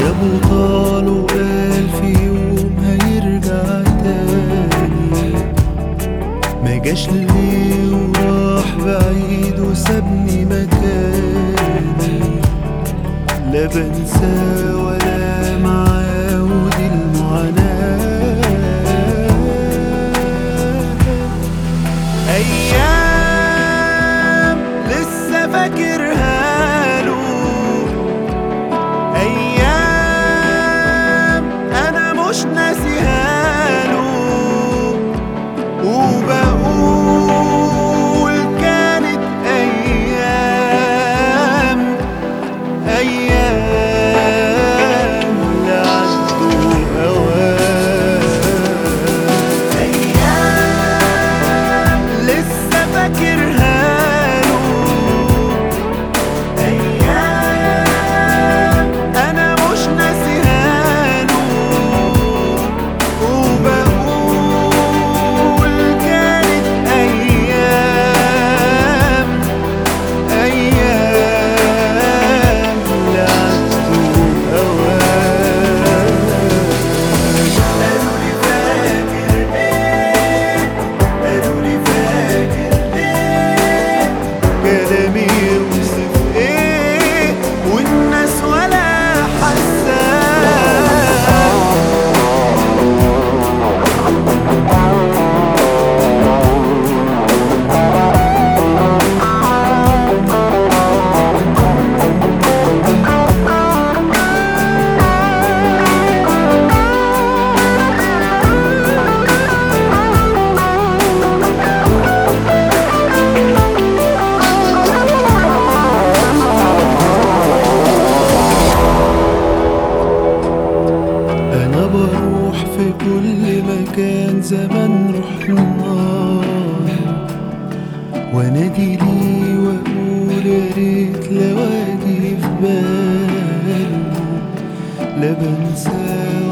يا ابو طال وقال في يوم هيرجع تاني ما جاش ليه وراح بعيد وسابني مكاني لا بنسى ولا معاود المعاناة أيام لسه فاكرها له أيام أنا مش ناسيها له وبقول كانت أيام أيام لعدوا أوام أيام لسه فاكرها له أيام أنا مش ناسيها له وبقول كانت أيام أيام لعدوا أوام قالوا لي فاكر إيه قالوا لي فاكر إيه كلامي يوصف إيه والناس ولا حساه أنا بروح في كل مكان زمان رحنا وانادي لي واقول يا ريت لو اجي في باله لا بنساه